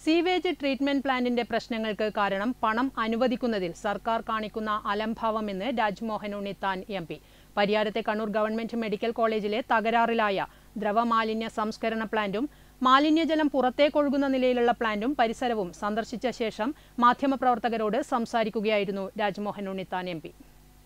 sewage treatment പ്ലാന്റിന്റെ പ്രശ്നങ്ങൾക്ക് കാരണം പണം അനുവദിക്കുന്നതിൽ സർക്കാർ കാണിക്കുന്ന അലംഭാവമെന്ന് രാജ്മോഹൻ ഉണ്ണിത്താൻ എം പി പരിയാരത്തെ കണ്ണൂർ ഗവൺമെന്റ് മെഡിക്കൽ കോളേജിലെ തകരാറിലായ ദ്രവമാലിന്യ സംസ്കരണ പ്ലാന്റും മാലിന്യജലം പുറത്തേക്കൊഴുകുന്ന നിലയിലുള്ള പ്ലാന്റും പരിസരവും സന്ദർശിച്ച ശേഷം മാധ്യമപ്രവർത്തകരോട് സംസാരിക്കുകയായിരുന്നു രാജ്മോഹൻ ഉണ്ണിത്താൻ എം പി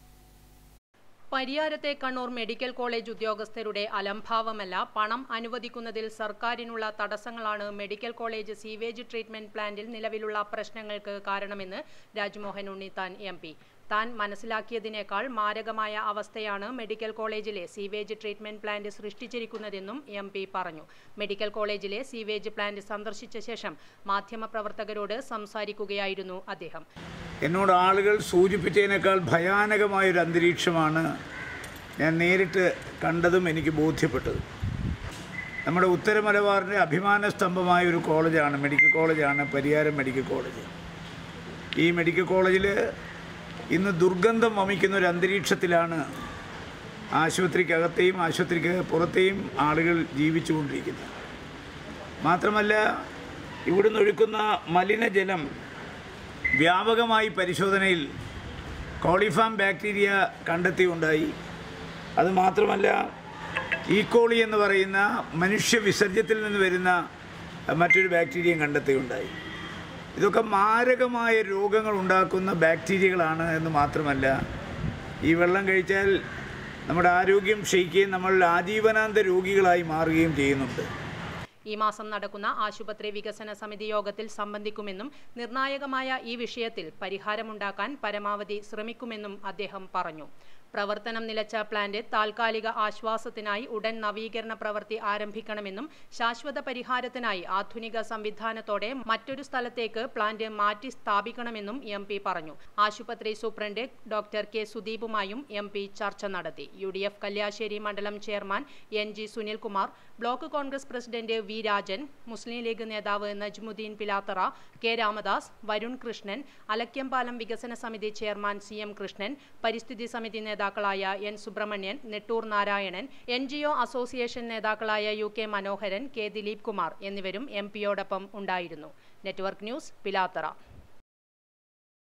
പരിയാരത്തെ കണ്ണൂർ മെഡിക്കൽ കോളേജ് ഉദ്യോഗസ്ഥരുടെ അലംഭാവമല്ല പണം അനുവദിക്കുന്നതിൽ സർക്കാരിനുള്ള തടസ്സങ്ങളാണ് മെഡിക്കൽ കോളേജ് സീവേജ് ട്രീറ്റ്മെന്റ് പ്ലാന്റിൽ നിലവിലുള്ള പ്രശ്നങ്ങൾക്ക് കാരണമെന്ന് രാജ്മോഹൻ ഉണ്ണിത്താൻ എം പി താൻ മനസ്സിലാക്കിയതിനേക്കാൾ മാരകമായ അവസ്ഥയാണ് മെഡിക്കൽ കോളേജിലെ സീവേജ് ട്രീറ്റ്മെന്റ് പ്ലാന്റ് സൃഷ്ടിച്ചിരിക്കുന്നതെന്നും എം പി പറഞ്ഞു മെഡിക്കൽ കോളേജിലെ സീവേജ് പ്ലാന്റ് സന്ദർശിച്ച ശേഷം മാധ്യമപ്രവർത്തകരോട് സംസാരിക്കുകയായിരുന്നു അദ്ദേഹം എന്നോട് ആളുകൾ സൂചിപ്പിച്ചതിനേക്കാൾ ഭയാനകമായൊരു അന്തരീക്ഷമാണ് ഞാൻ നേരിട്ട് കണ്ടതും എനിക്ക് ബോധ്യപ്പെട്ടതും നമ്മുടെ ഉത്തര മലബാറിൻ്റെ അഭിമാന സ്തംഭമായ ഒരു കോളേജാണ് മെഡിക്കൽ കോളേജാണ് പരിയാരം മെഡിക്കൽ കോളേജ് ഈ മെഡിക്കൽ കോളേജിൽ ഇന്ന് ദുർഗന്ധം വമിക്കുന്ന ഒരു അന്തരീക്ഷത്തിലാണ് ആശുപത്രിക്കകത്തെയും ആശുപത്രിക്ക് പുറത്തെയും ആളുകൾ ജീവിച്ചുകൊണ്ടിരിക്കുന്നത് മാത്രമല്ല ഇവിടുന്ന് ഒഴുക്കുന്ന മലിനജലം വ്യാപകമായി പരിശോധനയിൽ കോളിഫാം ബാക്ടീരിയ കണ്ടെത്തിയുണ്ടായി അത് മാത്രമല്ല ഈക്കോളി എന്ന് പറയുന്ന മനുഷ്യ വിസർജ്യത്തിൽ നിന്ന് വരുന്ന മറ്റൊരു ബാക്ടീരിയയും കണ്ടെത്തിയുണ്ടായി ഇതൊക്കെ മാരകമായ രോഗങ്ങൾ ഉണ്ടാക്കുന്ന ബാക്ടീരിയകളാണ് എന്ന് മാത്രമല്ല ഈ വെള്ളം കഴിച്ചാൽ നമ്മുടെ ആരോഗ്യം ക്ഷയിക്കുകയും നമ്മൾ ആജീവനാന്ത രോഗികളായി മാറുകയും ചെയ്യുന്നുണ്ട് ഈ മാസം നടക്കുന്ന ആശുപത്രി വികസന സമിതി യോഗത്തിൽ സംബന്ധിക്കുമെന്നും നിർണായകമായ ഈ വിഷയത്തിൽ പരിഹാരമുണ്ടാക്കാൻ പരമാവധി ശ്രമിക്കുമെന്നും അദ്ദേഹം പറഞ്ഞു പ്രവർത്തനം നിലച്ച പ്ലാന്റ് താൽക്കാലിക ആശ്വാസത്തിനായി ഉടൻ നവീകരണ പ്രവൃത്തി ആരംഭിക്കണമെന്നും ശാശ്വത പരിഹാരത്തിനായി ആധുനിക സംവിധാനത്തോടെ മറ്റൊരു സ്ഥലത്തേക്ക് പ്ലാന്റ് മാറ്റി സ്ഥാപിക്കണമെന്നും എം പി പറഞ്ഞു ആശുപത്രി സൂപ്രണ്ട് ഡോക്ടർ കെ സുദീപുമായും എം പി ചർച്ച നടത്തി യു ഡി എഫ് കല്യാശ്ശേരി മണ്ഡലം chairman N G Sunilkumar block Congress president V Rajan Muslim League നേതാവ് നജ്മുദ്ദീൻ പിലാത്തറ കെ രാമദാസ് വരുൺ കൃഷ്ണൻ അലക്യംപാലം വികസന സമിതി ചെയർമാൻ സി എം കൃഷ്ണൻ പരിസ്ഥിതി സമിതി നേതാക്കളായ N Subramanian Nettur Narayanan N G O association നേതാക്കളായ U K Manoharan K Dileep Kumar എന്നിവരും എം പിയോടൊപ്പം ഉണ്ടായിരുന്നു നെറ്റ്വർക്ക് ന്യൂസ് പിലാത്തറ